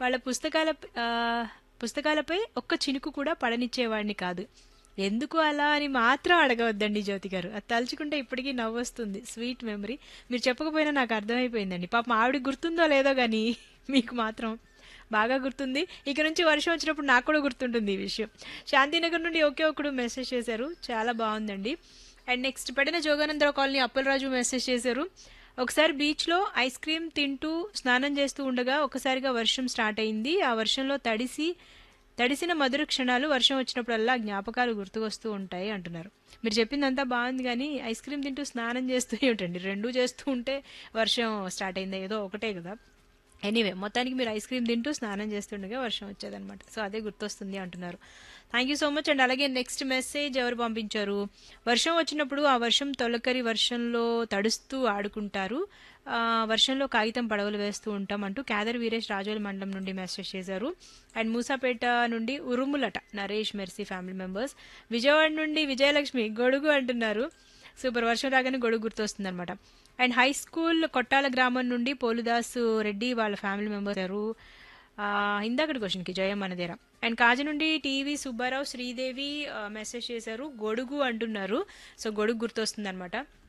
వాళ్ళ పుస్తకాల ఆ, పుస్తకాలపై ఒక్క చినుకు కూడా పడనిచ్చేవాడిని కాదు ఎందుకు అలా అని మాత్రం అడగవద్దండి జ్యోతి గారు అది తలుచుకుంటే ఇప్పటికీ నవ్వు వస్తుంది స్వీట్ మెమరీ మీరు చెప్పకపోయినా నాకు అర్థమైపోయిందండి పాపం ఆవిడ గుర్తుందో లేదో కానీ మీకు మాత్రం బాగా గుర్తుంది ఇక నుంచి వర్షం వచ్చినప్పుడు నాకు కూడా గుర్తుంటుంది ఈ విషయం శాంతినగర్ నుండి ఒకే ఒకడు మెసేజ్ చేశారు చాలా బాగుందండి అండ్ నెక్స్ట్ పడిన జోగానందరావు కాలనీ అప్పలరాజు మెసేజ్ చేశారు ఒకసారి బీచ్లో ఐస్ క్రీమ్ తింటూ స్నానం చేస్తూ ఉండగా ఒకసారిగా వర్షం స్టార్ట్ అయింది ఆ వర్షంలో తడిసి తడిసిన మధుర క్షణాలు వర్షం వచ్చినప్పుడల్లా జ్ఞాపకాలు గుర్తుకొస్తూ ఉంటాయి అంటున్నారు మీరు చెప్పిందంతా బాగుంది కానీ ఐస్ క్రీమ్ తింటూ స్నానం చేస్తూ ఏమిటండి రెండూ చేస్తూ ఉంటే వర్షం స్టార్ట్ అయింది ఏదో ఒకటే కదా ఎనీవే మొత్తానికి మీరు ఐస్ క్రీమ్ తింటూ స్నానం చేస్తుండగా వర్షం వచ్చేదన్నమాట సో అదే గుర్తొస్తుంది అంటున్నారు thank you so much and అలాగే నెక్స్ట్ మెసేజ్ ఎవరు పంపించారు వర్షం వచ్చినప్పుడు ఆ వర్షం తొలకరి వర్షంలో తడుస్తూ ఆడుకుంటారు ఆ, వర్షంలో కాగితం పడవలు వేస్తూ ఉంటాం అంటూ కేదర్ వీరేష్ రాజోలి మండలం నుండి మెసేజ్ చేశారు అండ్ మూసాపేట నుండి ఉరుములట Naresh Mercy family members Vijayawada నుండి విజయలక్ష్మి గొడుగు అంటున్నారు సూపర్ వర్షం రాగానే గొడుగు గుర్తొస్తుంది అనమాట అండ్ హై స్కూల్ కొట్టాల గ్రామం నుండి పోలుదాసు రెడ్డి వాళ్ళ ఫ్యామిలీ మెంబర్స్ గారు ఆ, ఇందాకటి క్వశ్చన్కి జయం మనదేరా అండ్ కాజీ నుండి టీవీ సుబ్బారావు శ్రీదేవి ఆ, మెసేజ్ చేశారు గొడుగు అంటున్నారు సో గొడుగు గుర్తొస్తుంది అనమాట